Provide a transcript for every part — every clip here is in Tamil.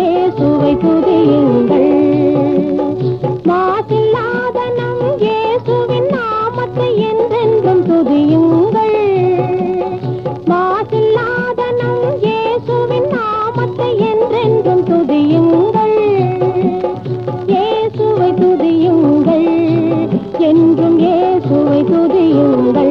இயேசுவை துதியுங்கள் மாசில்லாத நம் இயேசுவின் நாமத்தை என்றென்றும் துதியுங்கள் மாசில்லாத நம் இயேசுவின் நாமத்தை என்றென்றும் துதியுங்கள் இயேசுவை துதியுங்கள் என்றும் இயேசுவை துதியுங்கள்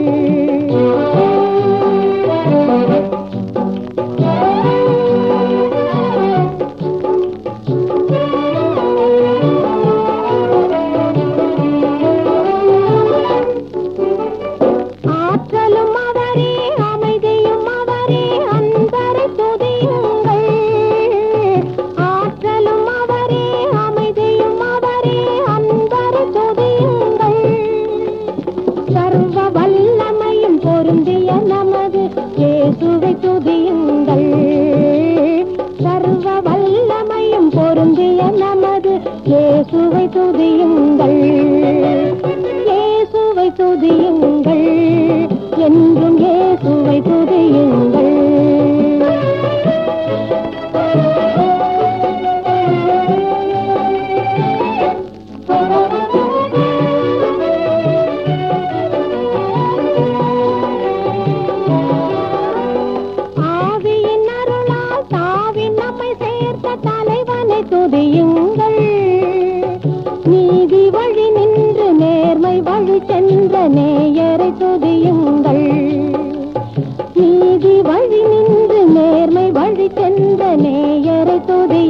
ஆற்றலும் அவரே அமைதியும் அவரே அன்பரை துதியுங்கள் ஆற்றலும் அவரே அமைதியும் அவரே அன்பரை துதியுங்கள் சர்வ வல்லமையும் பொருந்திய நமது இயேசுவை துதியுங்கள் சர்வ வல்லமையும் பொருந்திய நமது இயேசுவை துதியுங்கள் இயேசுவை துதியுங்கள் என்றும் இயேசுவை துதியுங்கள் ஆவியின் அருளால் தாவி நம்மை சேர்த்த தலைவனை துதியுங்கள் நீதி வழி நின்று நேர்மை வழி சென்ற நேயரை துதியுங்கள் நீதி வழி நின்று நேர்மை வழி சென்ற நேயரை துதி